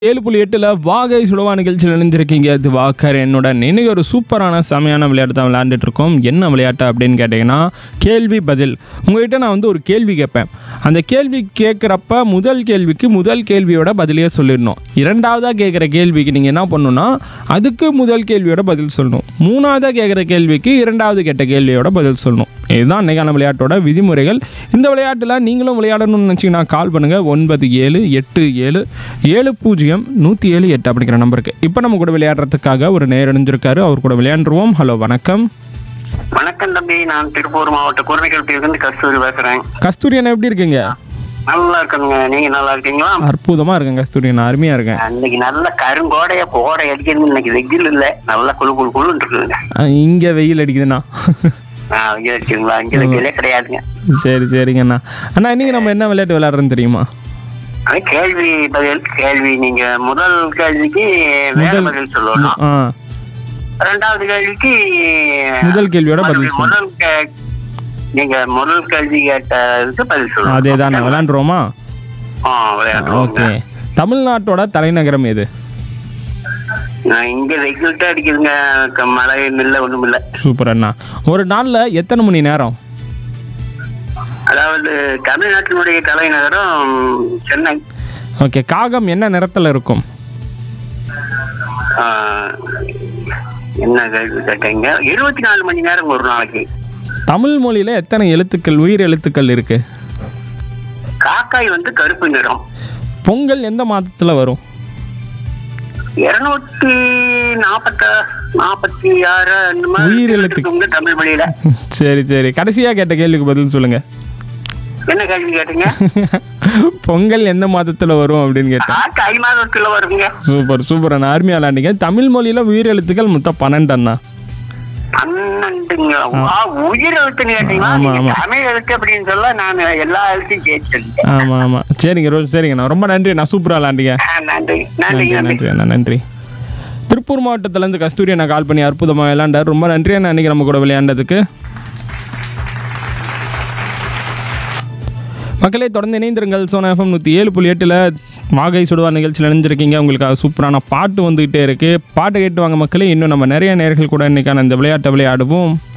ஏழு புள்ளி எட்டில் வாகை சுடவா நிகழ்ச்சியில் இணைஞ்சிருக்கீங்க இது வாக்கர் என்னோட இன்னைக்கு ஒரு சூப்பரான செமையான விளையாட்டு தான் விளையாண்டுட்டு இருக்கோம் என்ன விளையாட்டு அப்படின்னு கேட்டிங்கன்னா கேள்வி பதில் உங்ககிட்ட நான் வந்து ஒரு கேள்வி கேட்பேன் அந்த கேள்வி கேட்குறப்ப முதல் கேள்விக்கு முதல் கேள்வியோட பதிலையே சொல்லிடணும் இரண்டாவதாக கேட்குற கேள்விக்கு நீங்கள் என்ன பண்ணணும்னா அதுக்கு முதல் கேள்வியோட பதில் சொல்லணும் மூணாவதாக கேட்குற கேள்விக்கு இரண்டாவது கேட்ட கேள்வியோட பதில் சொல்லணும் இதுதான் இன்னைக்கான விளையாட்டோட விதிமுறைகள் இந்த விளையாட்டில் நீங்களும் விளையாடணும்னு நினச்சிங்கன்னா கால் பண்ணுங்கள் ஒன்பது ஏழு எட்டு ஏழு ஏழு பூஜ்ஜியம் நூற்றி ஏழு எட்டு அப்படிங்கிற நம்பருக்கு இப்போ நம்ம கூட விளையாடுறதுக்காக ஒரு நேர் இணைஞ்சிருக்காரு அவர் கூட விளையாண்டுருவோம் ஹலோ வணக்கம் வணக்கம் தம்பி நான் திருப்பூர் மாவட்ட குரணைக்கல்பிலிருந்து கஸ்தூரி பேசுறேன் கஸ்தூரி அண்ணா எப்படி இருக்கீங்க நல்லா இருக்கணுங்க நீங்க நல்லா இருக்கீங்களா அற்புதமாக இருக்கேன் கஸ்தூரி அண்ணா அருமையாக இருக்கேன் இன்னைக்கு நல்ல கருங்கோடைய கோடை அடிக்கிறது இன்னைக்கு வெயில் இல்ல நல்லா குழு குழு குழுன்னு இருக்குங்க இங்கே வெயில் அடிக்குதுண்ணா ஆ, வெயில் அடிச்சுங்களா இங்க வெயிலே கிடையாதுங்க சரி சரிங்க அண்ணா அண்ணா இன்னைக்கு நம்ம என்ன விளையாட்டு விளையாடுறோன்னு தெரியுமா அது கேள்வி பதில் கேள்வி நீங்க முதல் கேள்விக்கு வேற பதில் சொல்லணும் ஆ ரெண்டாவது கேள்விக்கு முதல் கேள்வியோட பதில் சொல்லணும் முதல் கே- நீங்க முதல் கேள்வி கேட்டதுக்கு பதில் சொல்லணும் அதே தான் விளையாண்டுருவோமா ஆ விளையாடுறோம் ஓகே தமிழ்நாட்டோட தலைநகரம் எது நான் இங்க வெயில் தான் அடிக்குதுங்க க- மழை இல்ல ஒண்ணும் இல்ல சூப்பர் அண்ணா ஒரு நாளில் எத்தனை மணி நேரம் அதாவது தமிழ்நாட்டினுடைய தலைநகரம் சென்னை ஓகே காகம் என்ன நிறத்தில் இருக்கும் ஆ, என்ன கேள்வி கேட்டீங்க இருபத்தி நாலு மணி நேரம் ஒரு நாளைக்கு தமிழ் மொழியில் எத்தனை எழுத்துக்கள் உயிர் எழுத்துக்கள் இருக்கு காக்காய் வந்து கருப்பு நிறம் பொங்கல் எந்த மாதத்தில் வரும் இருநூத்தி நாப்பத்த நாப்பத்தி ஆறு அந்த மாதிரி உயிர் எழுத்து. இருக்குங்க தமிழ் மொழியில சரி சரி கடைசியாக கேட்ட கேள்விக்கு பதில் சொல்லுங்க என்ன கேள்வி கேட்டீங்க பொங்கல் எந்த மாதத்தில் வரும் அப்படின்னு கேட்டேன் காக்காய் மாதத்துல வருங்க சூப்பர் சூப்பர் அண்ணா அருமையாக விளாண்டிங்க தமிழ் மொழியில் உயிர் எழுத்துக்கள் மொத்தம் பன்னெண்டு அண்ணா பன்னெண்டுங்க வா, உயிர் எழுத்துன்னு கேட்டீங்களா ஆமா, நீங்க ஆமா. தமிழ் எழுத்து அப்படின்னு சொல்ல நான் எல்லா எழுத்தையும் சேர்த்து சொல்லிட்டேன் ஆமாம் ஆமாம் சரிங்க ரோ சரிங்கண்ணா ரொம்ப நன்றி நான் சூப்பராக விளாண்டிங்க ஆ, நன்றி நன்றி நன்றி நன்றி நன்றி அண்ணா நன்றி திருப்பூர் மாவட்டத்திலேருந்து கஸ்தூரி அண்ணா கால் பண்ணி அற்புதமாக விளையாண்டார் ரொம்ப நன்றி அண்ணா அன்றைக்கி நம்ம கூட விளையாண்டதுக்கு மக்களே தொடர்ந்து இணைந்திருங்கள் சோனா எஃப்எம் நூற்றி ஏழு புள்ளி எட்டில் வாகை சுடுவார் நிகழ்ச்சியில் இணைஞ்சிருக்கீங்க உங்களுக்காக சூப்பரான பாட்டு வந்துகிட்டே இருக்குது பாட்டை கேட்டு வாங்க மக்களே இன்னும் நம்ம நிறைய நேர்கள் கூட இன்றைக்கான இந்த விளையாட்டை விளையாடுவோம்